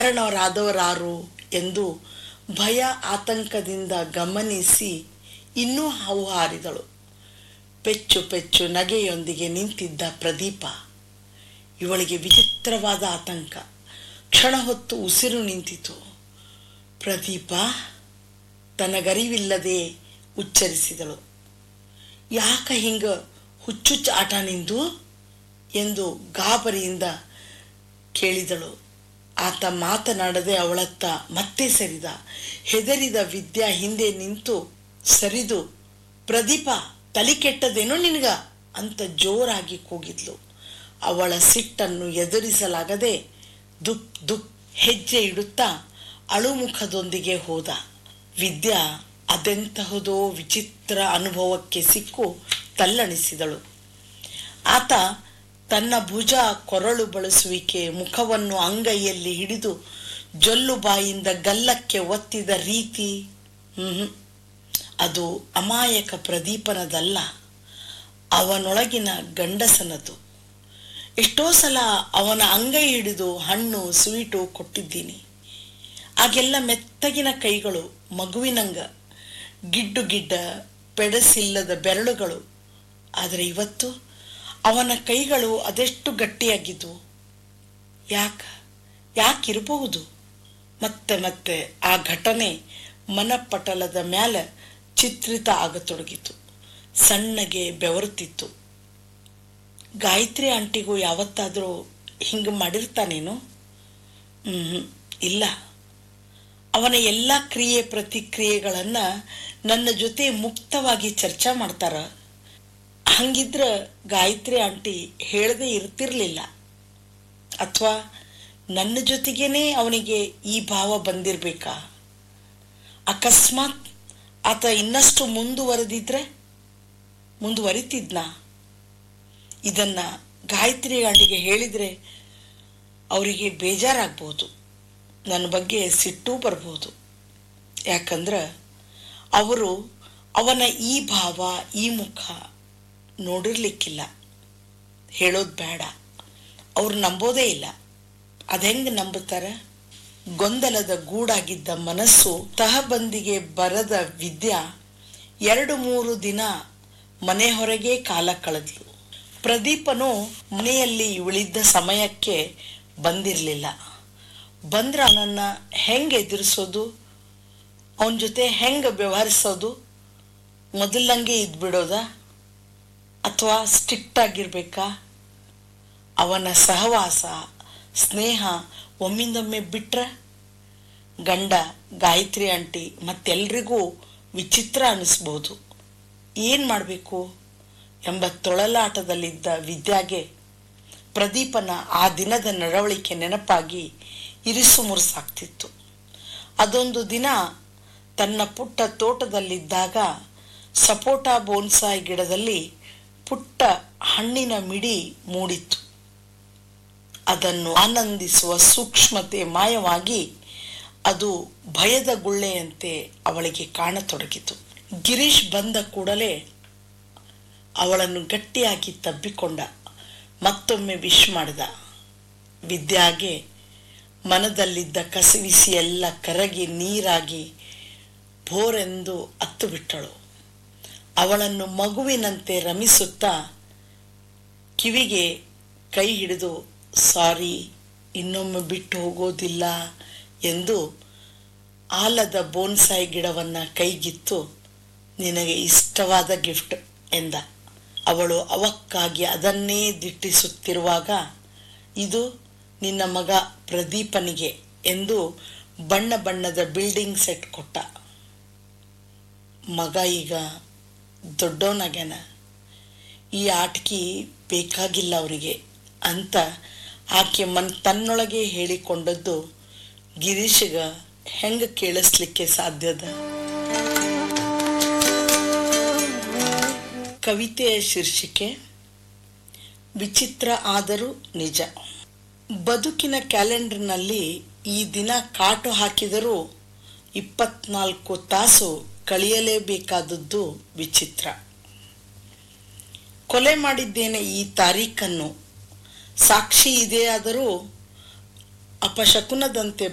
ಕಾರಣರಾದವರಾರು ಎಂದು ಭಯ ಆತಂಕದಿಂದ ಗಮನಿಸಿ ಇನ್ನೂ ಹಾವು ಹಾರಿದಳು ಪೆಚ್ಚು ಪೆಚ್ಚು ನಗೆಯೊಂದಿಗೆ ನಿಂತಿದ್ದ ಪ್ರದೀಪ ಇವಳಿಗೆ ವಿಚಿತ್ರವಾದ ಆತಂಕ ಕ್ಷಣ ಹೊತ್ತು ಉಸಿರು ನಿಂತಿತು ಪ್ರದೀಪ ತನಗರಿವಿಲ್ಲದೆ ಉಚ್ಚರಿಸಿದಳು ಯಾಕ ಹಿಂಗ ಹುಚ್ಚುಚ್ಚ ಆಟ ನಿಂದು ಎಂದು ಗಾಬರಿಯಿಂದ ಕೇಳಿದಳು ಆತ ಮಾತನಾಡದೆ ಅವಳತ್ತ ಮತ್ತೆ ಸರಿದ ಹೆದರಿದ ವಿದ್ಯಾ ಹಿಂದೆ ನಿಂತು ಸರಿದು ಪ್ರದೀಪ ತಲೆ ಕೆಟ್ಟದೇನೋ ನಿನಗ ಅಂತ ಜೋರಾಗಿ ಕೂಗಿದ್ಲು ಅವಳ ಸಿಟ್ಟನ್ನು ಎದುರಿಸಲಾಗದೆ ದುಪ್ ದುಪ್ ಹೆಜ್ಜೆ ಇಡುತ್ತಾ ಅಳುಮುಖದೊಂದಿಗೆ ಹೋದ ವಿದ್ಯಾ ಅದೆಂತಹದೋ ವಿಚಿತ್ರ ಅನುಭವಕ್ಕೆ ಸಿಕ್ಕು ತಲ್ಲಣಿಸಿದಳು ಆತ ತನ್ನ ಭುಜ ಕೊರಳು ಬಳಸುವಿಕೆ ಮುಖವನ್ನು ಅಂಗೈಯಲ್ಲಿ ಹಿಡಿದು ಜೊಲ್ಲು ಬಾಯಿಂದ ಗಲ್ಲಕ್ಕೆ ಒತ್ತಿದ ರೀತಿ ಹ್ಮ್ ಅದು ಅಮಾಯಕ ಪ್ರದೀಪನದಲ್ಲ ಅವನೊಳಗಿನ ಗಂಡಸನದು ಎಷ್ಟೋ ಸಲ ಅವನ ಅಂಗೈ ಹಿಡಿದು ಹಣ್ಣು ಸ್ವೀಟು ಕೊಟ್ಟಿದ್ದೀನಿ ಆಗೆಲ್ಲ ಮೆತ್ತಗಿನ ಕೈಗಳು ಮಗುವಿನಂಗ ಗಿಡ್ಡು ಗಿಡ್ಡ ಪೆಡಸಿಲ್ಲದ ಬೆರಳುಗಳು ಆದರೆ ಇವತ್ತು ಅವನ ಕೈಗಳು ಅದೆಷ್ಟು ಗಟ್ಟಿಯಾಗಿದ್ವು ಯಾಕ ಯಾಕಿರಬಹುದು ಮತ್ತೆ ಮತ್ತೆ ಆ ಘಟನೆ ಮನಪಟಲದ ಮ್ಯಾಲ ಚಿತ್ರಿತ ಆಗತೊಡಗಿತು ಸಣ್ಣಗೆ ಬೆವರುತ್ತಿತ್ತು ಗಾಯತ್ರಿ ಆಂಟಿಗೂ ಯಾವತ್ತಾದರೂ ಹಿಂಗೆ ಮಾಡಿರ್ತಾನೇನು ಹ್ಮ್ ಇಲ್ಲ ಅವನ ಎಲ್ಲ ಕ್ರಿಯೆ ಪ್ರತಿಕ್ರಿಯೆಗಳನ್ನು ನನ್ನ ಜೊತೆ ಮುಕ್ತವಾಗಿ ಚರ್ಚೆ ಮಾಡ್ತಾರ ಹಂಗಿದ್ರ ಗಾಯತ್ರಿ ಆಂಟಿ ಹೇಳದೆ ಇರ್ತಿರ್ಲಿಲ್ಲ ಅಥವಾ ನನ್ನ ಜೊತೆಗೇನೆ ಅವನಿಗೆ ಈ ಭಾವ ಬಂದಿರಬೇಕಾ ಅಕಸ್ಮಾತ್ ಆತ ಇನ್ನಷ್ಟು ಮುಂದುವರೆದಿದ್ರೆ ಮುಂದುವರಿತಿದ್ನಾ ಇದನ್ನ ಗಾಯತ್ರಿ ಆಂಟಿಗೆ ಹೇಳಿದರೆ ಅವರಿಗೆ ಬೇಜಾರಾಗ್ಬೋದು ನನ್ನ ಬಗ್ಗೆ ಸಿಟ್ಟು ಬರ್ಬೋದು ಯಾಕಂದ್ರೆ ಅವರು ಅವನ ಈ ಭಾವ ಈ ಮುಖ ನೋಡಿರ್ಲಿಕ್ಕಿಲ್ಲ ಹೇಳೋದು ಬೇಡ ಅವ್ರು ನಂಬೋದೇ ಇಲ್ಲ ಅದೆಂಗೆ ನಂಬುತ್ತಾರೆ ಗೊಂದಲದ ಗೂಡಾಗಿದ್ದ ಮನಸ್ಸು ತಹಬಂದಿಗೆ ಬರದ ವಿದ್ಯಾ ಎರಡು ಮೂರು ದಿನ ಮನೆ ಹೊರಗೆ ಕಾಲ ಕಳೆದ್ಲು ಪ್ರದೀಪನು ಮನೆಯಲ್ಲಿ ಉಳಿದ ಸಮಯಕ್ಕೆ ಬಂದಿರಲಿಲ್ಲ ಬಂದ್ರೆ ಅವನನ್ನು ಹೆಂಗೆ ಎದುರಿಸೋದು ಅವನ ಜೊತೆ ಹೆಂಗೆ ವ್ಯವಹರಿಸೋದು ಮೊದಲಂಗೆ ಇದ್ಬಿಡೋದ ಅಥವಾ ಸ್ಟ್ರಿಕ್ಟ್ ಆಗಿರ್ಬೇಕಾ ಅವನ ಸಹವಾಸ ಸ್ನೇಹ ಒಮ್ಮಿಂದೊಮ್ಮೆ ಬಿಟ್ರೆ ಗಂಡ ಗಾಯತ್ರಿ ಆಂಟಿ ಮತ್ತೆಲ್ರಿಗೂ ವಿಚಿತ್ರ ಅನ್ನಿಸ್ಬೋದು ಏನು ಮಾಡಬೇಕು ಎಂಬ ತೊಳಲಾಟದಲ್ಲಿದ್ದ ವಿದ್ಯಾಗೆ ಪ್ರದೀಪನ ಆ ದಿನದ ನಡವಳಿಕೆ ನೆನಪಾಗಿ ಇರಿಸು ಮುರುಸಾಗ್ತಿತ್ತು ಅದೊಂದು ದಿನ ತನ್ನ ಪುಟ್ಟ ತೋಟದಲ್ಲಿದ್ದಾಗ ಸಪೋಟಾ ಬೋನ್ಸಾಯ್ ಗಿಡದಲ್ಲಿ ಪುಟ್ಟ ಹಣ್ಣಿನ ಮಿಡಿ ಮೂಡಿತ್ತು ಅದನ್ನು ಆನಂದಿಸುವ ಸೂಕ್ಷ್ಮತೆ ಮಾಯವಾಗಿ ಅದು ಭಯದ ಗುಳ್ಳೆಯಂತೆ ಅವಳಿಗೆ ಕಾಣತೊಡಗಿತು ಗಿರೀಶ್ ಬಂದ ಕೂಡಲೇ ಅವಳನ್ನು ಗಟ್ಟಿಯಾಗಿ ತಬ್ಬಿಕೊಂಡ ಮತ್ತೊಮ್ಮೆ ವಿಶ್ ಮಾಡಿದ ವಿದ್ಯಾಗೆ ಮನದಲ್ಲಿದ್ದ ಕಸಿವಿಸಿ ಎಲ್ಲ ಕರಗಿ ನೀರಾಗಿ ಭೋರೆಂದು ಅತ್ತು ಬಿಟ್ಟಳು ಅವಳನ್ನು ಮಗುವಿನಂತೆ ರಮಿಸುತ್ತಾ ಕಿವಿಗೆ ಕೈ ಹಿಡಿದು ಸಾರಿ ಇನ್ನೊಮ್ಮೆ ಬಿಟ್ಟು ಹೋಗೋದಿಲ್ಲ ಎಂದು ಆಲದ ಬೋನ್ಸಾಯಿ ಗಿಡವನ್ನು ಕೈಗಿತ್ತು ನಿನಗೆ ಇಷ್ಟವಾದ ಗಿಫ್ಟ್ ಎಂದ ಅವಳು ಅವಕ್ಕಾಗಿ ಅದನ್ನೇ ದಿಟ್ಟಿಸುತ್ತಿರುವಾಗ ಇದು ನಿನ್ನ ಮಗ ಪ್ರದೀಪನಿಗೆ ಎಂದು ಬಣ್ಣ ಬಣ್ಣದ ಬಿಲ್ಡಿಂಗ್ ಸೆಟ್ ಕೊಟ್ಟ ಮಗ ಈಗ ದೊಡ್ಡವನಾಗ್ಯಾನ ಈ ಆಟಿಕೆ ಬೇಕಾಗಿಲ್ಲ ಅವರಿಗೆ ಅಂತ ಆಕೆ ಮನ್ ತನ್ನೊಳಗೆ ಹೇಳಿಕೊಂಡದ್ದು ಗಿರೀಶಗ ಹೆಂಗೆ ಕೇಳಿಸ್ಲಿಕ್ಕೆ ಸಾಧ್ಯದ ಕವಿತೆಯ ಶೀರ್ಷಿಕೆ ವಿಚಿತ್ರ ಆದರೂ ನಿಜ ಬದುಕಿನ ಕ್ಯಾಲೆಂಡರ್ನಲ್ಲಿ ಈ ದಿನ ಕಾಟು ಹಾಕಿದರೂ ಇಪ್ಪತ್ನಾಲ್ಕು ತಾಸು ಕಳೆಯಲೇಬೇಕಾದದ್ದು ವಿಚಿತ್ರ ಕೊಲೆ ಮಾಡಿದ್ದೇನೆ ಈ ತಾರೀಖನ್ನು ಸಾಕ್ಷಿ ಇದೆಯಾದರೂ ಅಪಶಕುನದಂತೆ